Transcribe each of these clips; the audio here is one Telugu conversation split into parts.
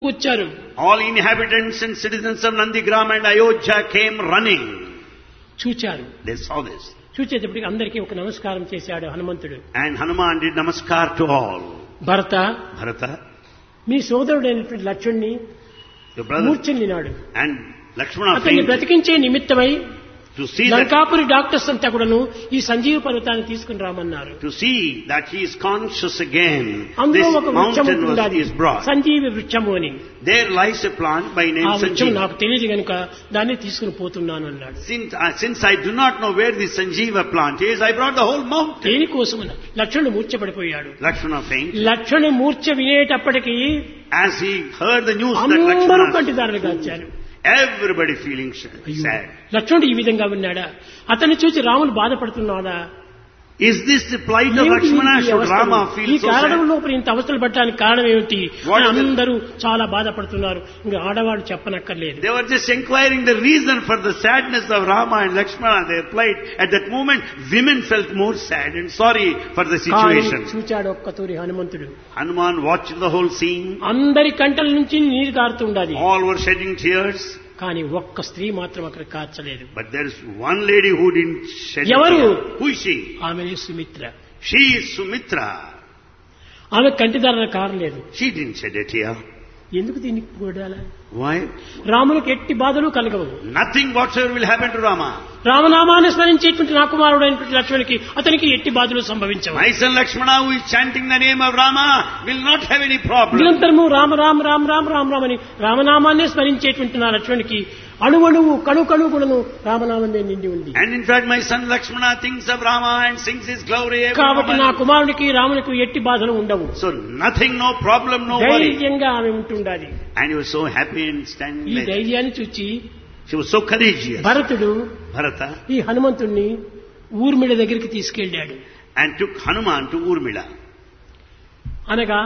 వచ్చారు All inhabitants and citizens of Nandigram and Ayodhya came running. చూచారు They saw this. చూచేటప్పటికి అందరికీ ఒక నమస్కారం చేశాడు హనుమంతుడు And Hanuman did namaskar to all. Bharata Bharata, me సోదరుడైనటువంటి లక్ష్మణ్ణి your brother, మూర్ఛనినాడు and Lakshmana అతన్ని fainted బ్రతికించే నిమిత్తమై to see that Lankapuri doctors అంతా కూడాను ఈ సంజీవ పర్వతాన్ని తీసుకుని రామన్నారు to see that he is conscious again. అందులో This ఒక వృక్షం mountain was, ఉండాలి is brought. సంజీవి వృక్షము అని There lies a plant by name ఆ వృక్షం Sanjeev. నాకు తెలియదు కనుక దాన్ని తీసుకుని పోతున్నాను అన్నాడు Since, uh, since I do not know where the Sanjeeva plant is, I brought the whole mountain. దేనికోసం లక్ష్మణుడు మూర్ఛపడిపోయాడు Lakshmana fainted. లక్ష్మణుడు మూర్ఛ వినేటప్పటికీ As he heard the news that అందరూ Lakshmana, కంటిదారులుగా వచ్చారు everybody feeling sh- sad. లక్ష్మణుడు ఈ విధంగా ఉన్నాడా అతన్ని చూసి రాముడు బాధపడుతున్నాడా Is this the plight of ఏమిటి Lakshmana? ఈ Should అవస్థలు? Rama ఈ feel so కారణం sad? లోపల ఇంత అవస్థలు పట్టడానికి కారణం ఏమిటి What అని is it? అందరూ చాలా బాధపడుతున్నారు ఇంకా ఆడవాడు చెప్పనక్కర్లేదు They were just inquiring the reason for the sadness of Rama and Lakshmana, their plight. At that moment, women felt more sad and sorry for the కానీ situation. చూచాడు ఒక్కతూరి హనుమంతుడు Hanuman watched the whole scene. అందరి కంటల నుంచి నీరు కారుతుండాలి All were shedding tears. కానీ ఒక్క స్త్రీ మాత్రం అక్కడ కార్చలేదు But there is one lady who didn't shed a Yavaru? tear. Who is she? ఆమె సుమిత్ర She is Sumitra. ఆమె కంటిదారుల కారలేదు She didn't shed a tear. ఎందుకు దీనికి కూడాలా Why? రామునికి ఎట్టి బాధలు కలగవు Nothing whatsoever will happen to Rama. రామనామాన్ని స్మరించేటువంటి నా కుమారుడైనటువంటి లక్ష్మణునికి అతనికి ఎట్టి బాధలు సంభవించవు My son Lakshmana who is chanting the name of Rama will not have any problem. నిరంతరము రామ రామ రామ రామ రామ రామ అని రామనామాన్నే స్మరించేటువంటి నా లక్ష్మణునికి అణువణువు కణు కణు గుణను రామనామమే నిండి ఉంది And in fact my son Lakshmana thinks of Rama and sings his glory every కాబట్టి నా moment. కుమారునికి రామునికి ఎట్టి బాధలు ఉండవు So nothing, no problem, no worry. ధైర్యంగా ఆమె ఉంటుండాలి And he was so happy and standing ఈ there. ధైర్యాన్ని చూచి She was so courageous. భరతుడు Bharata ఈ హనుమంతుణ్ణి ఊర్మిళ దగ్గరికి తీసుకెళ్ళాడు and took Hanuman to Urmila. అనగా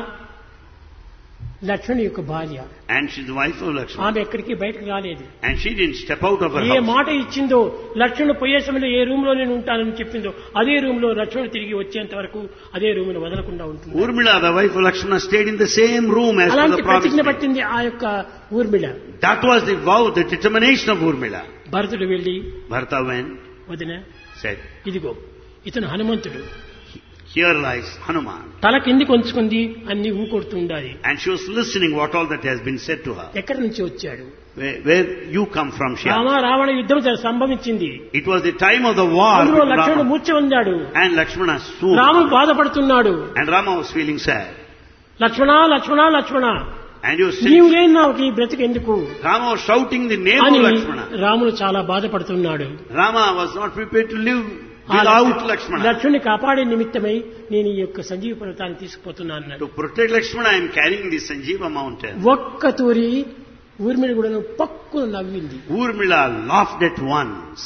లక్ష్మణుని యొక్క భార్య And she's the wife of Lakshmana. ఆమె ఎక్కడికి బయటకు రాలేదు And she didn't step out of her A house. మాట ఇచ్చిందో లక్ష్మణుడు పోయే సమయంలో ఏ రూమ్ లో నేను ఉంటానని చెప్పిందో అదే రూమ్ లో లక్ష్మణుడు తిరిగి వచ్చేంత వరకు అదే రూమ్ ను వదలకుండా ఉంటుంది Urmila, the wife of Lakshmana, stayed in the same room as per అలాంటి the promise. ప్రతిజ్ఞ made. పట్టింది ఆ యొక్క Urmila That was the vow, the determination of Urmila. భరతుడు వెళ్లి Bharata went, వదిన said, ఇదిగో ఇతను హనుమంతుడు here lies Hanuman. తల కిందికి ఉంచుకుంది అన్ని ఊకొడుతూ ఉండాలి And she was listening what all that has been said to her. ఎక్కడి నుంచి వచ్చాడు Where, where you come from, Shyam? Rama Ravana యుద్ధం జ- సంభవించింది It was the time of the war అందులో with లక్ష్మణుడు Rama. మూర్ఛ పొందాడు And Lakshmana swooned. రాముడు బాధపడుతున్నాడు And Rama was feeling sad. Lakshmana Lakshmana Lakshmana And he was నీవు saying, లేని నాకు ఈ బ్రతికి ఎందుకు Rama was shouting the name అని of Lakshmana. రాముడు చాలా బాధపడుతున్నాడు Rama was not prepared to live ఆ without Lakshmana. లక్ష్మణుని కాపాడే నిమిత్తమై నేను ఈ యొక్క సంజీవ పర్వతాన్ని తీసుకుపోతున్నాను అన్నాడు. To protect Lakshmana, I am carrying the Sanjeeva mountain. ఒక్క తూరి ఊర్మిళ కూడా పక్కున నవ్వింది Urmila laughed at once.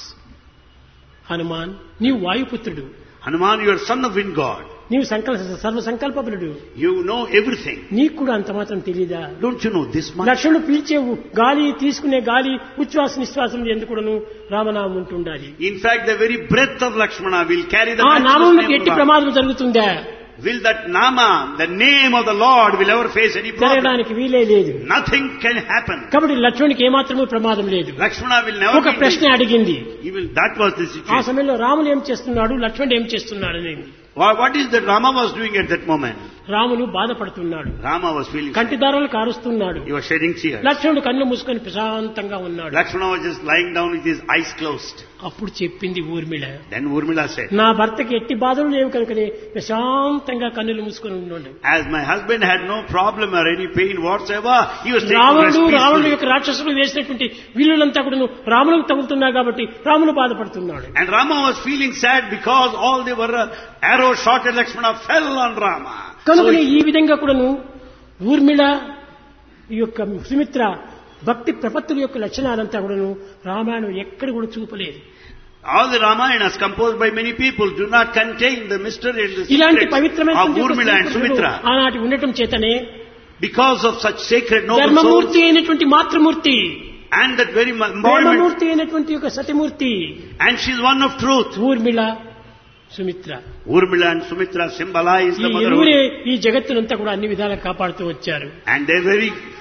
Hanuman నీవు వాయుపుత్రుడు Hanuman, you are son of wind god. నీవు సంకల్ప సర్వ సంకల్పబలుడు You know everything. నీకు కూడా అంత మాత్రం తెలియదా Don't you know this much? లక్ష్మణుడు పీల్చే ఉ- గాలి తీసుకునే గాలి ఉచ్ఛ్వాస నిశ్వాసం ఎందుకును రామనామం ఉంటుండాలి In fact, the very breath of Lakshmana will carry the ఆ matchless నామంకి name of ఎట్టి God. ప్రమాదం జరుగుతుందా Will that Nama, the name of the Lord, will ever face any problem? జరగడానికి వీలే లేదు Nothing can happen. కాబట్టి లక్ష్మణునికి ఏమాత్రమూ ప్రమాదం లేదు Lakshmana will never ఒక be ప్రశ్న అడిగింది He will, that was the ఆ situation. సమయంలో రాములు ఏం చేస్తున్నాడు లక్ష్మణుడు ఏం చేస్తున్నాడు అనేది Wha- What is that Rama was doing at that moment? Ramulu బాధపడుతున్నాడు Rama was feeling sad. కంటిదారులు కారుస్తున్నాడు He was shedding tears. లక్ష్మణుడు కన్ను మూసుకొని ప్రశాంతంగా ఉన్నాడు Lakshmana was just lying down with his eyes closed. అప్పుడు చెప్పింది ఊర్మిళ Then Urmila said, నా భర్తకి ఎట్టి బాధలు లేవు కనుకనే ప్రశాంతంగా కన్నులు మూసుకొని ఉన్నాడు As my husband had no problem or any pain whatsoever, he was taking rest రావణుడు రావణుడు peacefully. యొక్క రాక్షసులు వేసినటువంటి విల్లులంతా కూడా రాములకు తగులుతున్నారు కాబట్టి రాములు బాధపడుతున్నాడు And Rama was feeling sad because all the were arrows shot at Lakshmana fell on Rama. So కనుకనే he- ఈ విధంగా కూడాను ఊర్మిళ ఈ యొక్క సుమిత్ర భక్తి ప్రపత్తుల యొక్క లక్షణాలంతా కూడాను రామాయణం ఎక్కడ కూడా చూపలేదు all the Ramayanas composed by many people do not contain the mystery and the ఇలాంటి secrets పవిత్రమైన of Urmila and Sumitra. ఆనాటి ఉండటం చేతనే Because of such sacred noble souls ధర్మమూర్తి అయినటువంటి మాతృమూర్తి and that very mo- embodiment, ప్రేమమూర్తి అయినటువంటి యొక్క సతిమూర్తి and she's one of truth. Urmila Sumitra Urmila and Sumitra symbolize ఈ the ఇరువురే motherhood. ఈ జగత్తునంతా కూడా అన్ని విధాలుగా కాపాడుతూ వచ్చారు And they're very